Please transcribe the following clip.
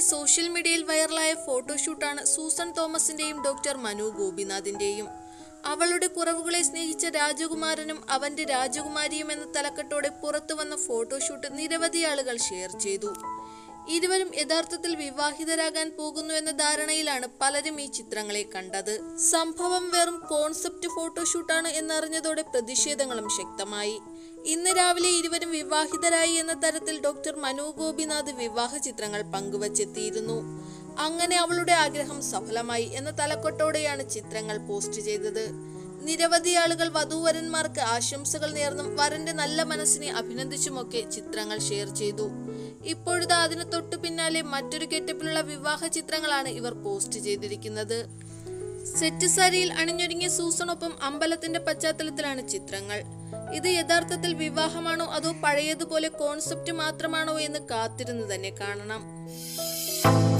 social മീഡിയയിൽ വൈറലായ ഫോട്ടോഷൂട്ടാണ് സൂസൻ തോമസിന്റെയും ഡോക്ടർ മനു ഗോപിനാഥിന്റെയും അവളുടെ കുറവുകളെ സ്നേഹിച്ച രാജകുമാരനും അവന്റെ രാജകുമാരിയും എന്ന തലക്കെട്ടോടെ പുറത്തു വന്ന ഫോട്ടോഷൂട്ട് നിരവധി ആളുകൾ ഷെയർ ചെയ്തു ഇരുവരും യഥാർത്ഥത്തിൽ വിവാഹിതരാകാൻ പോകുന്നു എന്ന ധാരണയിലാണ് പലരും ഈ ചിത്രങ്ങളെ കണ്ടത് സംഭവം വെറും കോൺസെപ്റ്റ് ഫോട്ടോഷൂട്ടാണ് എന്നറിഞ്ഞതോടെ പ്രതിഷേധങ്ങളും ശക്തമായി ഇന്ന് രാവിലെ ഇരുവരും വിവാഹിതരായി എന്ന തരത്തിൽ ഡോക്ടർ മനു ഗോപിനാഥ് വിവാഹ ചിത്രങ്ങൾ പങ്കുവച്ചെത്തിയിരുന്നു അങ്ങനെ അവളുടെ ആഗ്രഹം സഫലമായി എന്ന തലക്കെട്ടോടെയാണ് ചിത്രങ്ങൾ പോസ്റ്റ് ചെയ്തത് നിരവധി ആളുകൾ വധൂവരന്മാർക്ക് ആശംസകൾ നേർന്നും വരന്റെ നല്ല മനസ്സിനെ അഭിനന്ദിച്ചുമൊക്കെ ചിത്രങ്ങൾ ഷെയർ ചെയ്തു ഇപ്പോഴിതാ അതിന് തൊട്ടു പിന്നാലെ മറ്റൊരു ഗെറ്റപ്പിലുള്ള വിവാഹ ചിത്രങ്ങളാണ് ഇവർ പോസ്റ്റ് ചെയ്തിരിക്കുന്നത് സെറ്റ് സാരിയിൽ അണിഞ്ഞൊരുങ്ങിയ സൂസണൊപ്പം അമ്പലത്തിന്റെ പശ്ചാത്തലത്തിലാണ് ചിത്രങ്ങൾ ഇത് യഥാർത്ഥത്തിൽ വിവാഹമാണോ അതോ പഴയതുപോലെ കോൺസെപ്റ്റ് മാത്രമാണോ എന്ന് കാത്തിരുന്ന് തന്നെ കാണണം